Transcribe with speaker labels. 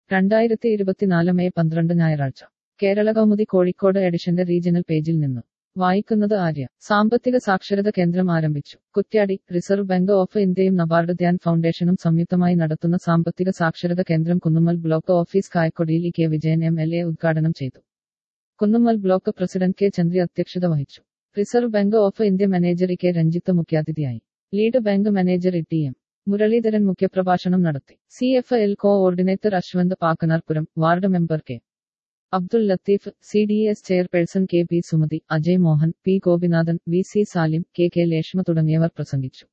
Speaker 1: രണ്ടായിരത്തി ഇരുപത്തിനാല് മെയ് പന്ത്രണ്ട് ഞായറാഴ്ച കേരള കൗമുദി കോഴിക്കോട് എഡിഷന്റെ റീജിയണൽ പേജിൽ നിന്ന് വായിക്കുന്നത് ആര്യ സാമ്പത്തിക സാക്ഷരത കേന്ദ്രം ആരംഭിച്ചു കുറ്റ്യാടി റിസർവ് ബാങ്ക് ഓഫ് ഇന്ത്യയും നബാർഡ് ധ്യാൻ ഫൗണ്ടേഷനും സംയുക്തമായി നടത്തുന്ന സാമ്പത്തിക സാക്ഷരത കേന്ദ്രം കുന്നുമ്മൽ ബ്ലോക്ക് ഓഫീസ് കായക്കൊടിയിൽ E K Vijayan M L A ഉദ്ഘാടനം ചെയ്തു Kunnummal block president K Chandri അധ്യക്ഷത വഹിച്ചു reserve bank of India manager E K Ranjith മുഖ്യാതിഥിയായി lead bank manager E T M Muraleedharan മുഖ്യപ്രഭാഷണം നടത്തി C F L coordinator Ashwanth Pakkanarpuram ward member K Abdul Latheef C D S chairperson K P Sumathi Ajay Mohan P Gopinathan V C Salim K K Leshma തുടങ്ങിയവർ പ്രസംഗിച്ചു